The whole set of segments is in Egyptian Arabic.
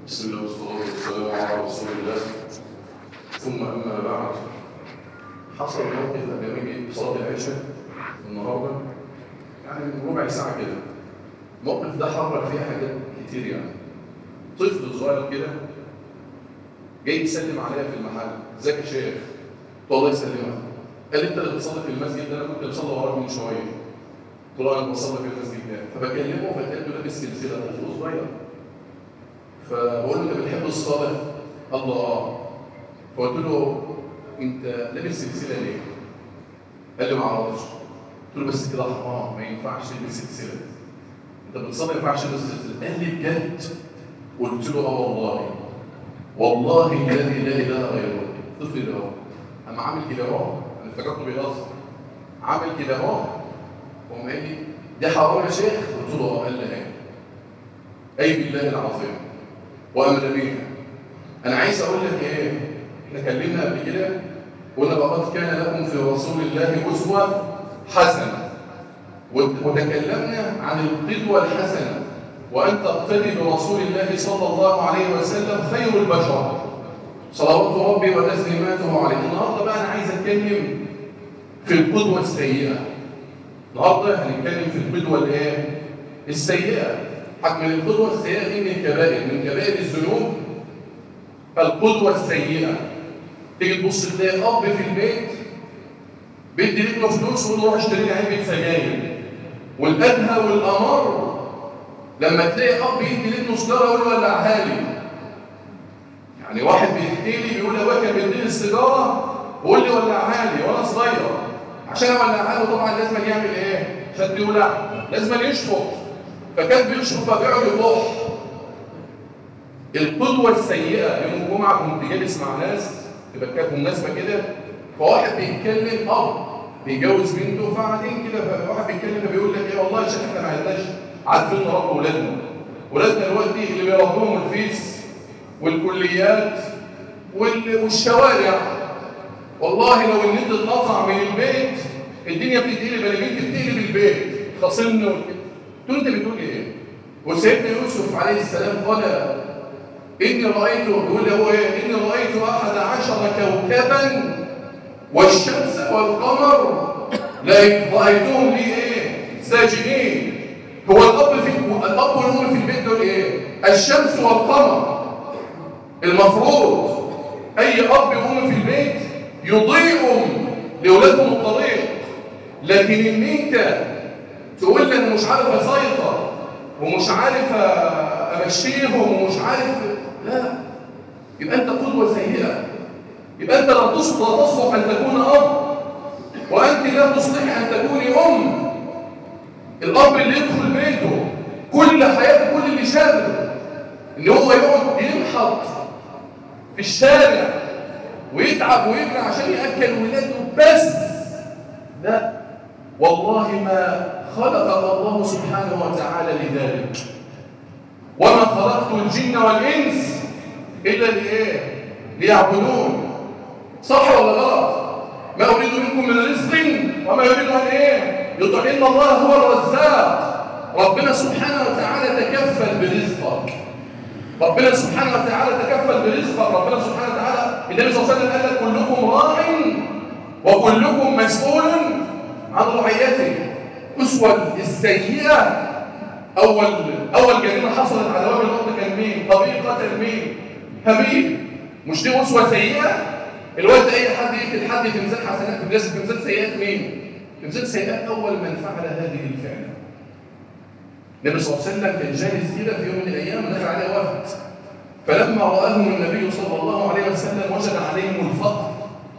بسم الله والصلاة والسلام على رسول الله ثم أما بعد حصل موقف أمامي صلاة العشاء النهاردة يعني من ربع ساعة كده الموقف ده حرك فيه حاجات كتير يعني طفل صغير كده جاي يسلم عليا في المحل ازيك يا شيخ قلت له الله يسلمك قال لي انت اللي بتصلي في المسجد ده انا كنت بصلي وراك من شويه قلت له انا بصلي في المسجد ده فبكلمه فلقيته لابس سلسله طفل صغير فبقول له انت بتحب الصلاه؟ قال له اه فقلت له انت لابس سلسله ليه؟ قال لي ما اعرفش قلت له بس كده حرام ما ينفعش تلبس سلسله انت بتصلي ما ينفعش تلبس سلسله قال لي بجد قلت له اه والله والله الذي لا اله غيره الطفل ده اهو اما عامل كده اهو انا افتكرته بيهزر عامل كده اهو وقام قال لي دي حرام يا شيخ قلت له اه قال لي ايه اي بالله العظيم وامر بيها انا عايز اقول لك ايه احنا اتكلمنا قبل كده قلنا لقد كان لكم في رسول الله اسوه حسنه وتكلمنا عن القدوه الحسنه وان تقتدي برسول الله صلى الله عليه وسلم خير البشر صلوات ربي وتسليماته عليه النهارده بقى انا عايز اتكلم في القدوه السيئه النهارده هنتكلم في القدوه الايه السيئه حكم القدوه السيئه دي من الكبائر من كبائر الذنوب القدوه السيئه تيجي تبص تلاقي اب في البيت بيدي لابنه فلوس ويقول له روح اشتري لي علبه سجاير والادهى والامر لما تلاقي اب يدي لابنه سيجاره يقول له ولعها لي يعني واحد بيحكي لي بيقول لي ابويا كان بيديني السيجاره ويقول لي ولعها لي وانا صغير عشان اولعها له طبعا لازم يعمل ايه؟ عشان تولع لازم يشفط فكان بيشفط فبيقعد يطح القدوه السيئه يوم الجمعه كنت جالس مع ناس تبقى كانت مناسبه كده فواحد بيتكلم اب بيجوز بنته فقاعدين كده فواحد بيتكلم فبيقول لك ايه والله يا شيخ احنا ما عندناش عارفين نربي ولادنا ولادنا دلوقتي اللي بيربوهم الفيس والكليات والشوارع والله لو النت اتقطع من البيت الدنيا بتتقلب انا بنتي بتقلب البيت خاصمني قلت له انت بتقول ايه؟ وسيدنا يوسف عليه السلام قال اني رايت يقول له هو ايه؟ اني رايت احد عشر كوكبا والشمس والقمر رايتهم لي ايه؟ ساجدين هو الاب في الاب والام في البيت دول ايه؟ الشمس والقمر المفروض اي اب وام في البيت يضيئوا لاولادهم الطريق لكن ان انت تقول لي انا مش عارف اسيطر ومش عارف امشيهم ومش عارف لا يبقى انت قدوه سيئه يبقى انت لا تصلح لا تصلح ان تكون اب وانت لا تصلح ان تكوني ام الاب اللي يدخل بيته كل حياته كل اللي شاغله ان هو يقعد ينحط في الشارع ويتعب ويجري عشان ياكل ولاده بس لا والله ما خلقك الله سبحانه وتعالى لذلك وما خلقت الجن والانس الا لايه ليعبدون صح ولا غلط ما اريد منكم من رزق وما يريد ان ايه يطعم الله هو الرزاق ربنا سبحانه وتعالى تكفل برزقك ربنا سبحانه وتعالى تكفل برزقك ربنا سبحانه وتعالى النبي صلى الله عليه وسلم قال لك كلكم راع وكلكم مسؤول عن رعيته الأسوة السيئة أول أول جريمة حصلت على وجه الأرض كان مين؟ طبيب قتل مين؟ هابيل مش دي أسوة سيئة؟ الواد ده أي حد يقتل حد في ميزان حسنات في في ميزان سيئات مين؟ في ميزان سيئات أول من فعل هذه الفعلة النبي صلى الله عليه وسلم كان جالس كده في يوم من الأيام دخل عليه وفد فلما رآهم النبي صلى الله عليه وسلم وجد عليهم الفقر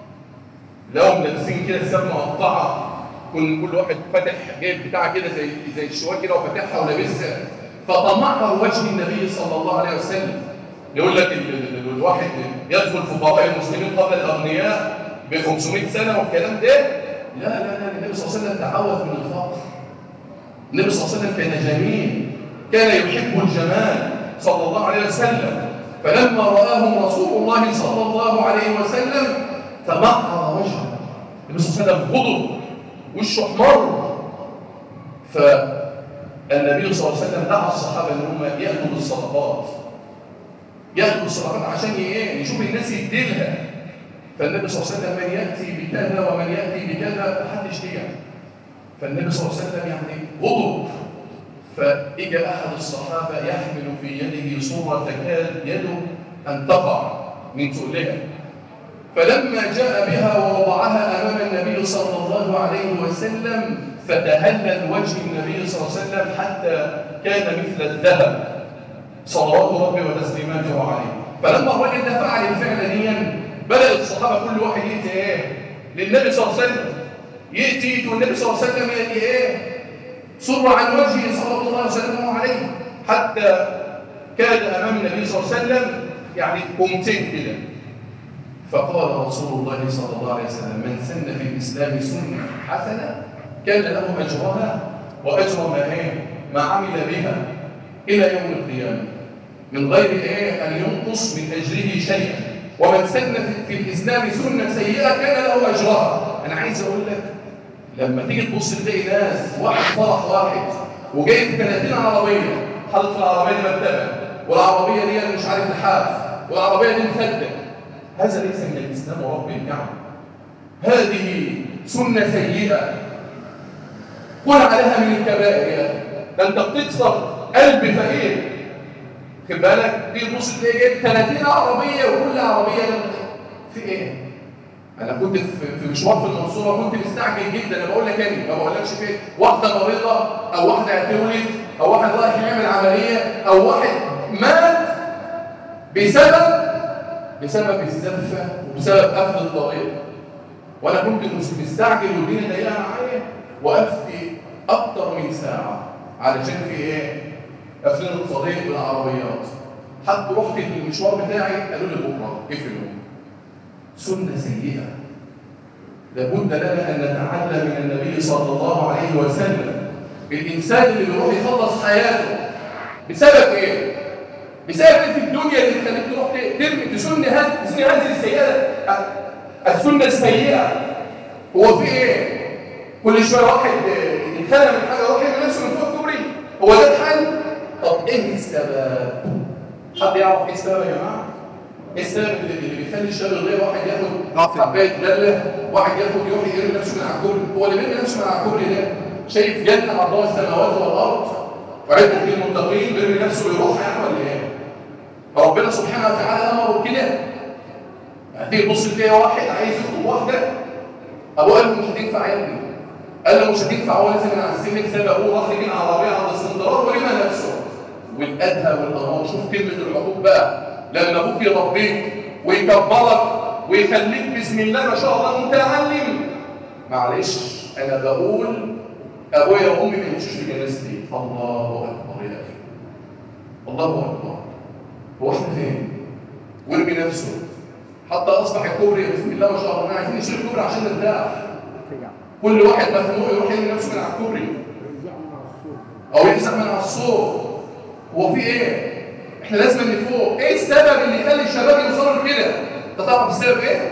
لهم لابسين كده الثياب مقطعه كل كل واحد فاتح جايب بتاعه كده زي زي الشوال كده وفاتحها ولابسها فطمعه وجه النبي صلى الله عليه وسلم يقول لك الواحد يدخل فقراء المسلمين قبل الاغنياء ب 500 سنه والكلام ده لا لا لا النبي صلى الله عليه وسلم تعوذ من الفقر النبي صلى الله عليه وسلم كان جميل كان يحب الجمال صلى الله عليه وسلم فلما رآهم رسول الله صلى الله عليه وسلم تمعر وجهه النبي صلى الله عليه وسلم غضب وشه احمر فالنبي صلى الله عليه وسلم دعا الصحابه ان هم ياتوا بالصدقات ياخد الصدقات عشان ايه يشوف الناس يديلها فالنبي صلى الله عليه وسلم من ياتي بكذا ومن ياتي بكذا فحدش ليه فالنبي صلى الله عليه وسلم يعني غضب فاجى احد الصحابه يحمل في يده صوره تكاد يده ان تقع من تؤلها فلما جاء بها ووضعها امام النبي صلى الله عليه وسلم فتهلل وجه النبي صلى الله عليه وسلم حتى كان مثل الذهب صلوات ربي وتسليماته عليه فلما الراجل ده فعل الفعل ديا بدا الصحابه كل واحد ياتي ايه للنبي صلى الله عليه وسلم ياتي والنبي صلى الله عليه وسلم ياتي ايه صر عن وجهه صلى الله عليه وسلم عليه حتى كاد امام النبي صلى الله عليه وسلم يعني قمتين كده فقال رسول الله صلى الله عليه وسلم من سن في الاسلام سنه حسنه كان له اجرها واجر ما ايه ما عمل بها الى يوم القيامه من غير ايه ان ينقص من اجره شيئا ومن سن في الاسلام سنه سيئه كان له اجرها انا عايز اقول لك لما تيجي تبص تلاقي ناس واحد فرح واحد وجايب 30 عربيه حاطط في العربيه دي مكتبه والعربيه دي مش عارف لحاف والعربيه دي مخده هذا ليس من الاسلام ورب النعم هذه سنه سيئه قل عليها من الكبائر يا اخي ده انت بتكسر قلب فقير خد بالك تيجي تبص تلاقي جايب 30 عربيه وكل عربيه في ايه؟ انا كنت في مشوار في المنصوره كنت مستعجل جدا انا بقول لك ايه ما بقولكش فين واحده مريضه او واحده هتولد او واحد رايح يعمل عمليه او واحد مات بسبب بسبب الزفه وبسبب قفل الطريق وانا كنت مستعجل والدنيا ضيقه معايا وقفت اكتر من ساعه علشان في ايه؟ قافلين الطريق بالعربيات حتى رحت المشوار بتاعي قالوا لي بكره اقفلوا سنة سيئة لابد لنا أن نتعلم من النبي صلى الله عليه وسلم الإنسان اللي بيروح يخلص حياته بسبب إيه؟ بسبب إيه في الدنيا اللي تخليك تروح ترمي تسن هذه تسن هذه السيئة السنة السيئة هو في إيه؟ كل شوية واحد يتخلى من حاجة يروح يعمل نفسه من فوق الكوبري هو ده الحل؟ طب إيه السبب؟ حد يعرف إيه السبب يا جماعة؟ ايه السبب اللي بيخلي الشباب الغير واحد ياخد حبايه جله واحد ياخد يروح يرمي نفسه من على الكوبري هو اللي بيرمي نفسه من على الكوبري ده شايف جنه عرضها السماوات والارض وعدة للمتقين بيرمي نفسه ويروح يعني ولا ايه؟ ربنا سبحانه وتعالى امره كده هتيجي تبص تلاقي واحد عايز يخطب واحده ابوه قال له مش هتنفع يا ابني قال له مش هتنفع هو لازم من على السلم ساب ابوه راح يجيب عربيه عند السندرات ورمى نفسه والادهى والامر شوف كلمه العقوق بقى لما ابوك يربيك ويكبرك ويخليك بسم الله ما شاء الله متعلم معلش انا بقول ابويا وامي ما يمشوش في جنازتي الله اكبر يا اخي الله اكبر هو احنا فين وارمي نفسه حتى اصبح الكوبري بسم الله ما شاء الله عايزين نشيل الكوبري عشان نرتاح كل واحد مخنوق يروح يرمي نفسه من على الكوبري او يمسح من على السور هو في ايه احنا لازم نفوق ايه السبب اللي يخلي الشباب يوصلوا لكده انت تعرف السبب ايه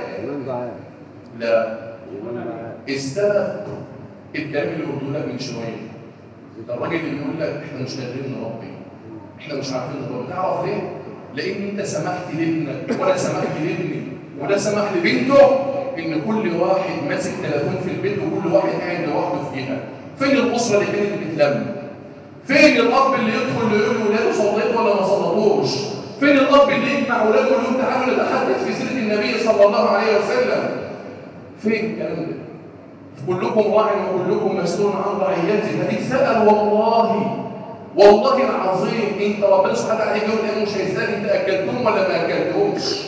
لا السبب الكلام اللي قلته لك من شويه الراجل اللي بيقول لك احنا مش قادرين نربي احنا مش عارفين نربي تعرف ليه لان انت سمحت لابنك وانا سمحت لابني وده سمح لبنته ان كل واحد ماسك تليفون في البيت وكل واحد قاعد لوحده فيها فين الاسره اللي كانت بتتلم فين الاب اللي يدخل يقول لاولاده صليت ولا ما صليتوش فين الاب اللي يجمع اولاده ويقول لهم تعالوا نتحدث في سيره النبي صلى الله عليه وسلم فين الكلام ده كلكم راع وكلكم مسؤول عن رعيته هتتسال والله والله العظيم انت ربنا سبحانه وتعالى يقول انا مش هيسالك انت اكلتهم ولا ما اكلتهمش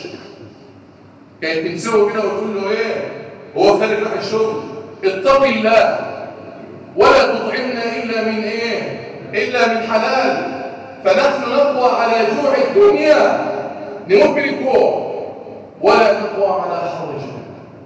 كانت تمسكه كده وتقول له ايه هو خارج راح الشغل اتق الله ولا تطعمنا الا من ايه إلا من حلال فنحن نقوى على جوع الدنيا نموت من الجوع ولا نقوى على حر الجنة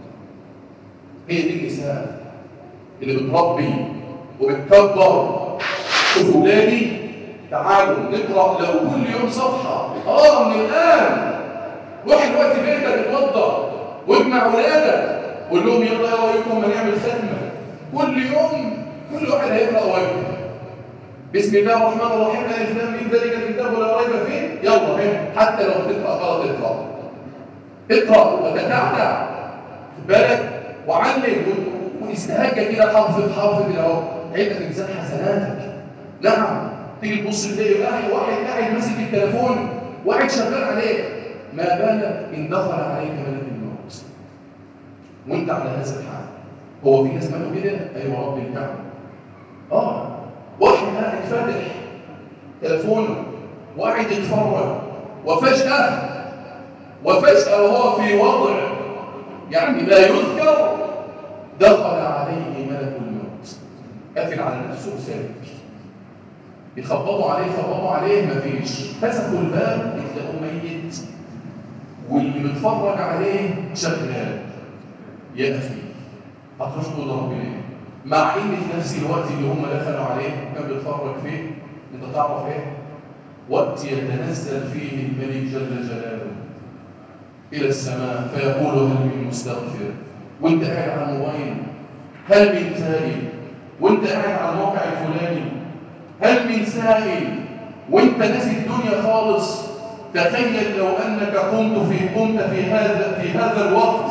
هي دي النساء اللي بتربي وبتكبر شوفوا ولادي تعالوا نقرا لو كل يوم صفحه اه من الان روح الوقت بيتك اتوضى واجمع ولادك قول لهم يلا يا رايكم ما نعمل ختمه كل يوم كل واحد هيقرا واجب بسم الله الرحمن الرحيم الف لام ميم ذلك الكتاب لا ريب فيه يلا هنا حتى لو بتقرا غلط اقرا اقرا وتتعتع بالك وعلم واستهجى كده حرف بحرف كده اهو عينك ميزان حسناتك نعم تيجي تبص تلاقي واحد واحد قاعد ماسك التليفون واحد شغال عليه ما بالك ان دخل عليك ملك الموت وانت على هذا الحال هو في ناس ماتوا كده ايوه رب الكعبه اه واحد قاعد فاتح تليفونه وقاعد يتفرج وفجاه وفجاه وهو في وضع يعني لا يذكر دخل عليه ملك الموت قافل على نفسه وسابك يخبطوا عليه يخبطوا عليه مفيش فسخوا الباب يتلاقوه ميت واللي بيتفرج عليه شغال يا اخي هترشدوا ضرب ليه مع ان في نفس الوقت اللي هم دخلوا عليه كان بيتفرج فيه انت تعرف ايه وقت يتنزل فيه الملك جل جلاله الى السماء فيقول هل من مستغفر وانت قاعد على الموبايل هل من تائب وانت قاعد على الموقع الفلاني هل من سائل وانت ناسي الدنيا خالص تخيل لو انك قمت في قمت في هذا في هذا الوقت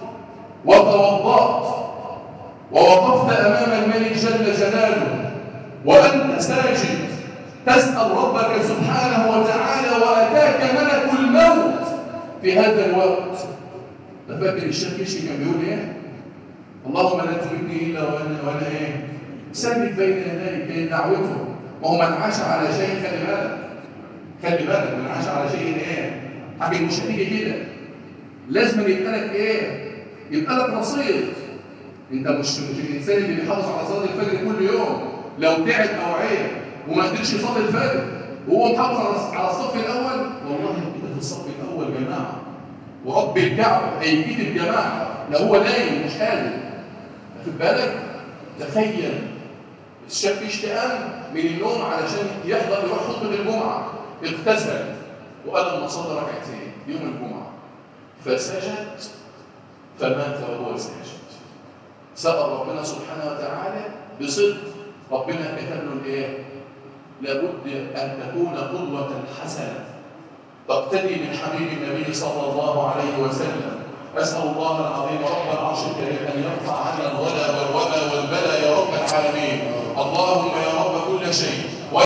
وتوضأت ووقفت امام الملك جل جلاله وانت ساجد تسأل ربك سبحانه وتعالى واتاك ملك الموت في هذا الوقت فاكر الشيخ كشي كان بيقول ايه اللهم لا تمتني الا وانا وانا ايه ساجد بين يديك دعوته ما هو من عاش على شيء خلي بالك خلي بالك من عاش على شيء ايه حاجه مش هتيجي كده لازم يبقى لك ايه يبقى لك رصيد انت مش مش الانسان اللي بيحافظ على صلاه الفجر كل يوم لو تعب او عيب وما قدرش يصلي الفجر وهو محافظ على الصف الاول والله هيبقى في الصف الاول جماعه ورب الكعبه هيجيب الجماعه لو هو نايم مش قادر واخد بالك تخيل الشاب اشتئام من النوم علشان يحضر يروح خطبه الجمعه اغتسل وقال اما صلى ركعتين يوم الجمعه فسجد فمات وهو ساجد سأل ربنا سبحانه وتعالى بصدق ربنا كتب له الايه لابد ان تكون قدوه حسنه تقتدي من حبيب النبي صلى الله عليه وسلم اسال الله العظيم رب العرش الكريم ان يرفع عنا الغلا والوبا والبلا يا رب العالمين اللهم يا رب كل شيء